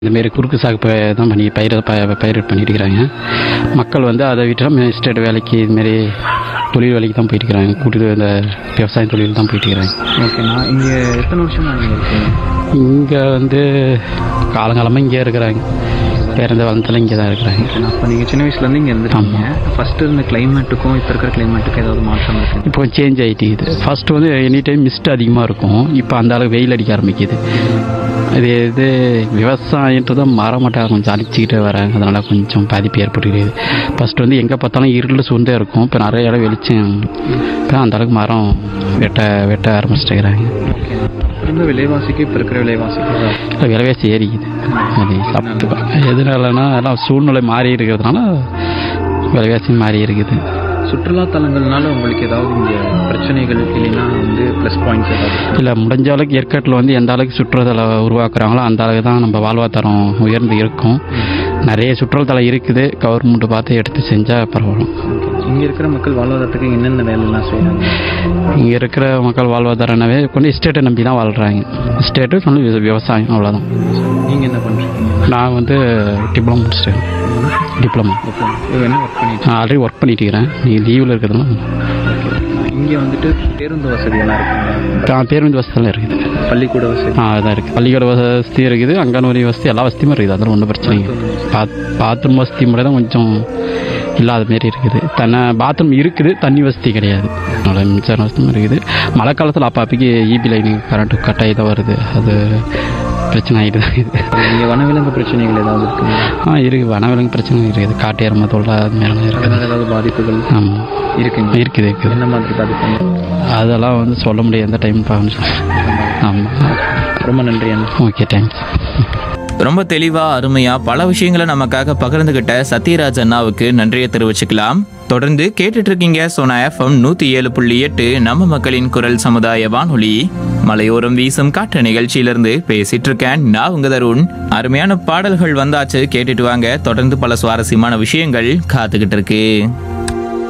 இந்தமாரி குறுக்கு சாகு ப தான் பண்ணி பயிர் ப பயிர் பண்ணிட்டு இருக்கிறாங்க மக்கள் வந்து அதை விட்டு எஸ்டேட் வேலைக்கு இதுமாரி தொழில் வேலைக்கு தான் போயிட்டு இருக்கிறாங்க கூட்டிட்டு இந்த விவசாய தொழில் தான் போயிட்டு இருக்கிறாங்க ஓகேண்ணா இங்கே எத்தனை வருஷமா நீங்கள் இருக்கீங்க இங்கே வந்து காலங்காலமாக இங்கே இருக்கிறாங்க பிறந்த வளர்ந்தெல்லாம் இங்கே தான் இருக்கிறாங்க ஓகேண்ணா அப்போ நீங்கள் சின்ன வயசுலேருந்து இங்கே இருந்துருக்கீங்க ஃபஸ்ட்டு இருந்த கிளைமேட்டுக்கும் இப்போ இருக்கிற கிளைமேட்டுக்கும் ஏதாவது மாற்றம் இருக்கு இப்போ சேஞ்ச் ஆகிட்டுக்குது ஃபர்ஸ்ட் வந்து எனி டைம் மிஸ்ட் அதிகமாக இருக்கும் இப்போ அந்த அளவுக்கு வெயில் அடிக்க ஆரம்பிக்குது இது இது விவசாயன்றது மரமட்டை கொஞ்சம் அழிச்சிக்கிட்டு வராங்க அதனால் கொஞ்சம் பாதிப்பு ஏற்பட்டுருக்குது ஃபர்ஸ்ட் வந்து எங்கே பார்த்தாலும் இருள் சூழ்ந்தே இருக்கும் இப்போ நிறைய இடம் வெளிச்சம் இப்போ அந்த அளவுக்கு மரம் வெட்ட வெட்ட ஆரம்பிச்சிட்டுக்கிறாங்க ஓகேண்ணா இருந்த விலைவாசிக்கு இப்போ இருக்கிற விலைவாசிக்கு விலைவாசி ஏறிக்குது அது சப்பு எதனாலனா எல்லாம் சூழ்நிலை மாறி இருக்கிறதுனால விலைவாசி மாறி இருக்குது சுற்றுலா தலங்கள்னால உங்களுக்கு ஏதாவது இங்கே பிரச்சனைகள் இல்லைன்னா வந்து ப்ளஸ் பாயிண்ட்ஸ் ஏதாவது இருக்கா? இல்லை முடிஞ்ச அளவுக்கு ஏற்காட்டில் வந்து எந்த அளவுக்கு சுற்றுலாத்தலம் உருவாக்குறாங்களோ அந்த அளவுக்கு தான் நம்ம வாழ்வாதாரம் உயர்ந்து இருக்கும் நிறைய சுற்றுலாத்தலம் இருக்குது கவர்மெண்ட் பார்த்து எடுத்து செஞ்சால் பரவாயில்ல இங்கே இருக்கிற மக்கள் வாழ்வாதாரத்துக்கு என்னென்ன வேலைலாம் செய்கிறாங்க இங்கே இருக்கிற மக்கள் வாழ்வாதாரம்னாவே கொண்டு எஸ்டேட்டை நம்பி தான் வாழ்கிறாங்க எஸ்டேட்டு சொல்லி விவ- விவசாயம் அவ்வளோதான் நீங்கள் என்ன பண்ணுறீங்க நான் வந்து டிப்ளமோ முடிச்சிட்டேன் டிப்ளமோ ஓகே இது என்ன ஒர்க் பண்ணிட்டு நான் ஆல்ரெடி ஒர்க் பண்ணிட்டு இருக்கிறேன் நீங்கள் லீவில் இருக்கிறதுனால இங்கே வந்துட்டு பேருந்து வசதி எல்லாம் இருக்குங்க நான் பேருந்து வசதியெல்லாம் இருக்குது பள்ளிக்கூட வசதி ஆ அதான் இருக்குது பள்ளிக்கூட வசதி இருக்குது அங்கன்வாடி வசதி எல்லா வசதியுமே இருக்குது அதில் ஒன்றும் பிரச்சனை இல்லை பாத் பாத்ரூம் வசதி மட்டும் தான் கொஞ்சம் இல்லாத மாரி இருக்குது தன்னை பாத்ரூம் இருக்குது தண்ணி வசதி கிடையாது அதனால மின்சார வசதியும் இருக்குது மழை காலத்தில் அப்பப்போக்கு ஈபி லைனு கரண்ட்டு கட் ஆகி தான் வருது அது பிரச்சனை ஆகிட்டு தான் இருக்குது இங்கே வனவிலங்கு பிரச்சனைகள் ஏதாவது இருக்குங்க ஆ இருக்குது வனவிலங்கு பிரச்சனை இருக்குது காட்டு எருமை தொல்லை அது மாதிரிலாம் இருக்குது அதனால ஏதாவது பாதிப்புகள் ஆமாம் இருக்குங்க இருக்குது இருக்குது என்ன மாதிரி பாதிப்புங்க அதெல்லாம் வந்து சொல்ல முடியாது எந்த டைம் பார்க்கணும்னு சொல்லி ஆமாம் ரொம்ப நன்றி அண்ணா ஓகே தேங்க்ஸ் ரொம்ப தெளிவா அருமையா பல விஷயங்களை நமக்காக பகிர்ந்துகிட்ட சத்யராஜ் அண்ணாவுக்கு நன்றியை தெரிவிச்சுக்கலாம் தொடர்ந்து கேட்டுட்டு இருக்கீங்க சோனா எஃப்எம் நூத்தி ஏழு புள்ளி எட்டு நம்ம மக்களின் குரல் சமுதாய வானொலி மலையோரம் வீசும் காற்று நிகழ்ச்சியிலிருந்து பேசிட்டு இருக்கேன் நான் உங்க தருண் அருமையான பாடல்கள் வந்தாச்சு கேட்டுட்டு வாங்க தொடர்ந்து பல சுவாரஸ்யமான விஷயங்கள் காத்துக்கிட்டு இருக்கு